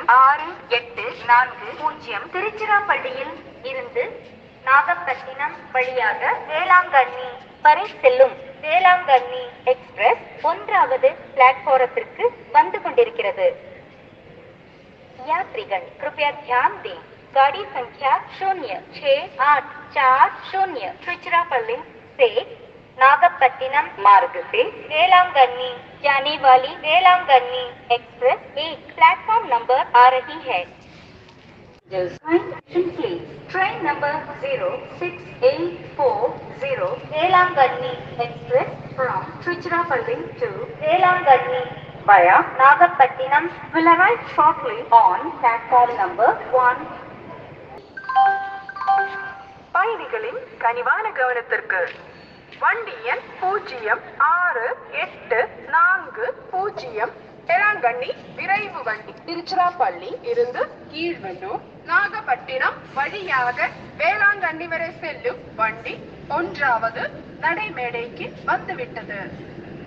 பூஜ்ஜியம் ஆறு எட்டு நான்கு பூஜ்ஜியம் திருச்சிராப்பள்ளியில் இருந்து நாகப்பட்டினம் வழியாக வேளாங்கண்ணி வரை செல்லும் வேளாங்கண்ணி எக்ஸ்பிரஸ் ஒன்றாவது பிளாட்பாரத்திற்கு வந்து கொண்டிருக்கிறது यात्रीगण कृपया ध्यान दें गाड़ी संख्या शून्य छः आठ चार शून्य त्रिचरापल्ली से नागपट्टिनम मार्ग से वेलांगन्नी जाने वाली वेलांगन्नी एक्सप्रेस एक प्लेटफॉर्म नंबर आ रही है please train number zero six eight four zero Velankanni express from Trichirapalli to Velankanni via Nagapattinam will arrive shortly on platform number one. பயணிகளின் கனிவான கவனத்திற்கு வண்டி எண் பூஜ்ஜியம் ஆறு எட்டு நான்கு பூஜ்ஜியம் எலாங்கண்ணி விரைவு வண்டி திருச்சிராப்பள்ளி இருந்து கீழ்வெள்ளூர் நாகப்பட்டினம் வழியாக வேளாங்கண்ணி வரை செல்லும் வண்டி ஒன்றாவது நடைமேடைக்கு வந்துவிட்டது